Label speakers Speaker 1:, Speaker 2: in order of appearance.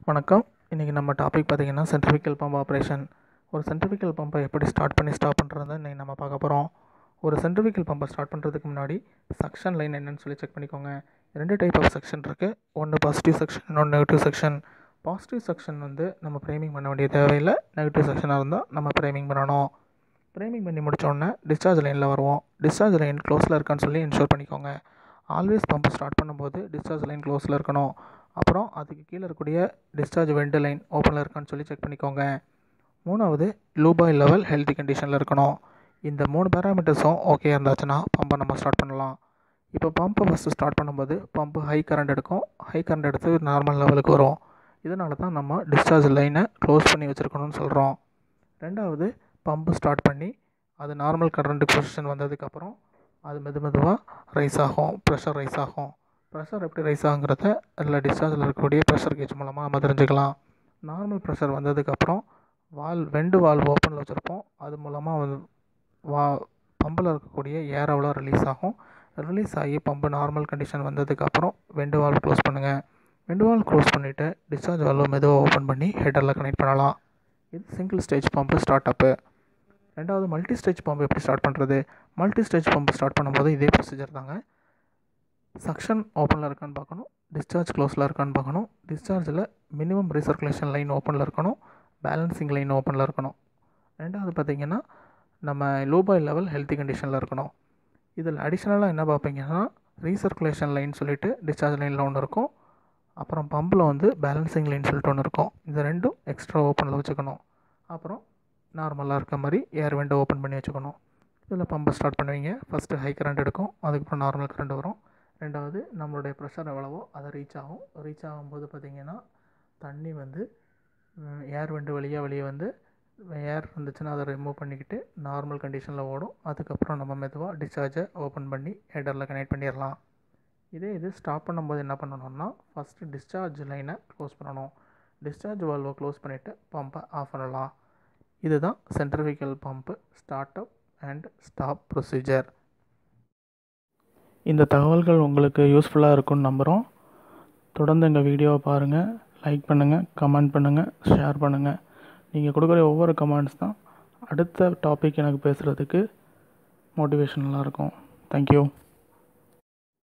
Speaker 1: வணக்கம் இன்றைக்கி நம்ம டாபிக் பார்த்திங்கன்னா சென்ட்ரிஃபிகல் பம்ப் ஆப்ரேஷன் ஒரு சென்ட்ரிஃபிகல் பம்பை எப்படி ஸ்டார்ட் பண்ணி ஸ்டாப் பண்ணுறது இன்றைக்கி நம்ம பார்க்க போகிறோம் ஒரு சென்ட்ரிஃபிகல் பம்பை ஸ்டார்ட் பண்ணுறதுக்கு முன்னாடி சக்ஷன் லைன் என்னன்னு சொல்லி செக் பண்ணிக்கோங்க ரெண்டு டைப் ஆஃப் செக்ஷன் இருக்குது ஒன்று பாசிட்டிவ் செக்ஷன் இன்னொன்று நெகட்டிவ் செக்ஷன் பாசிட்டிவ் செக்ஷன் வந்து நம்ம ப்ரைமிங் பண்ண வேண்டிய தேவையில்லை நெகட்டிவ் செக்ஷனாக இருந்தால் நம்ம ப்ரைமிங் பண்ணணும் ப்ரைமிங் பண்ணி முடிச்ச உடனே டிஸ்சார்ஜ் லைனில் வருவோம் டிஸ்சார்ஜ் லைன் க்ளோஸில் இருக்கான்னு சொல்லி இன்ஷூர் பண்ணிக்கோங்க ஆல்வேஸ் பம்பை ஸ்டார்ட் பண்ணும்போது டிஸ்சார்ஜ் லைன் க்ளோஸில் இருக்கணும் அப்புறம் அதுக்கு கீழே இருக்கக்கூடிய டிஸ்சார்ஜ் வெண்டு லைன் ஓப்பனில் இருக்கான்னு சொல்லி செக் பண்ணிக்கோங்க மூணாவது லூபாய் லெவல் ஹெல்த்தி கண்டிஷனில் இருக்கணும் இந்த மூணு பேராமீட்டர்ஸும் ஓகே இருந்துச்சுன்னா பம்பை நம்ம ஸ்டார்ட் பண்ணலாம் இப்போ பம்பை ஃபஸ்ட்டு ஸ்டார்ட் பண்ணும்போது பம்பு ஹை கரண்ட் எடுக்கும் ஹை கரண்ட் எடுத்து நார்மல் லெவலுக்கு வரும் இதனால தான் நம்ம டிஸ்சார்ஜ் லைனை க்ளோஸ் பண்ணி வச்சுருக்கணும்னு சொல்கிறோம் ரெண்டாவது பம்பு ஸ்டார்ட் பண்ணி அது நார்மல் கரண்ட் பொசிஷன் வந்ததுக்கப்புறம் அது மெது மெதுவாக ரைஸ் ஆகும் ப்ரெஷர் ரைஸ் ஆகும் ப்ரெஷர் எப்படி ரைஸ் ஆகுங்கிறத அதில் டிஸ்சார்ஜில் இருக்கக்கூடிய ப்ரெஷர் கேஜ் மூலமாக நம்ம தெரிஞ்சுக்கலாம் நார்மல் ப்ரெஷர் வந்ததுக்கப்புறம் வால் வெண்டு வால் ஓப்பனில் வச்சுருப்போம் அது மூலமாக வந்து வா பம்பில் இருக்கக்கூடிய ஏர் அவ்வளோ ரிலீஸ் ஆகும் ரிலீஸ் ஆகி பம்பு நார்மல் கண்டிஷன் வந்ததுக்கப்புறம் வெண்டு வால் க்ளோஸ் பண்ணுங்கள் வெண்டு வால் க்ளோஸ் பண்ணிவிட்டு டிஸ்சார்ஜ் வால்வை மெதுவாக ஓப்பன் பண்ணி ஹெட்டரில் கனெக்ட் பண்ணலாம் இது single stage pump start up ரெண்டாவது மல்டி ஸ்டேஜ் பம்பு எப்படி ஸ்டார்ட் பண்ணுறது மல்டி ஸ்டேஜ் பம்பு ஸ்டார்ட் பண்ணும்போது இதே ப்ரொசீஜர் தாங்க சக்ஷன் ஓப்பனில் இருக்கான்னு பார்க்கணும் டிஸ்சார்ஜ் க்ளோஸில் இருக்கான்னு பார்க்கணும் டிஸ்சார்ஜில் மினிமம் ரீசர்க்குலேஷன் லைன் ஓப்பனில் இருக்கணும் பேலன்சிங் லைன் ஓப்பனில் இருக்கணும் ரெண்டாவது பார்த்திங்கன்னா நம்ம லோபாய் லெவல் ஹெல்த்தி கண்டிஷனில் இருக்கணும் இதில் அடிஷ்னலாக என்ன பார்ப்பீங்கன்னா ரீசர்க்குலேஷன் லைன் சொல்லிவிட்டு டிஸ்சார்ஜ் லைனில் ஒன்று இருக்கும் அப்புறம் பம்பில் வந்து பேலன்சிங் லைன் சொல்லிட்டு ஒன்று இருக்கும் இது ரெண்டும் எக்ஸ்ட்ரா ஓப்பனில் வச்சுக்கணும் அப்புறம் நார்மலாக இருக்க மாதிரி ஏர் விண்டோ ஓப்பன் பண்ணி வச்சுக்கணும் இதில் பம்பை ஸ்டார்ட் பண்ணுவீங்க ஃபஸ்ட்டு ஹை கரண்ட் எடுக்கும் அதுக்கப்புறம் நார்மல் கரண்ட் வரும் ரெண்டாவது நம்மளுடைய ப்ரெஷர் எவ்வளவோ அதை ரீச் ஆகும் ரீச் ஆகும்போது பார்த்திங்கன்னா தண்ணி வந்து ஏர் விண்டு வழியாக வெளியே வந்து ஏர் இருந்துச்சுன்னா அதை ரிமூவ் பண்ணிக்கிட்டு நார்மல் கண்டிஷனில் ஓடும் அதுக்கப்புறம் நம்ம மெதுவாக டிஸ்சார்ஜை ஓப்பன் பண்ணி ஹெடரில் கனெக்ட் பண்ணிடலாம் இதே இது ஸ்டாப் பண்ணும்போது என்ன பண்ணணும்னா ஃபஸ்ட்டு டிஸ்சார்ஜ் லைனை க்ளோஸ் பண்ணணும் டிஸ்சார்ஜ் வால்வை க்ளோஸ் பண்ணிவிட்டு பம்பை ஆஃப் பண்ணலாம் இதுதான் centrifugal pump start up and stop procedure இந்த தகவல்கள் உங்களுக்கு யூஸ்ஃபுல்லாக இருக்கும்னு நம்புகிறோம் தொடர்ந்து எங்கள் வீடியோவை பாருங்கள் லைக் பண்ணுங்கள் கமெண்ட் பண்ணுங்கள் ஷேர் பண்ணுங்கள் நீங்கள் கொடுக்குற ஒவ்வொரு கமெண்ட்ஸ் தான் அடுத்த டாபிக் எனக்கு பேசுகிறதுக்கு மோட்டிவேஷனலாக இருக்கும் தேங்க்யூ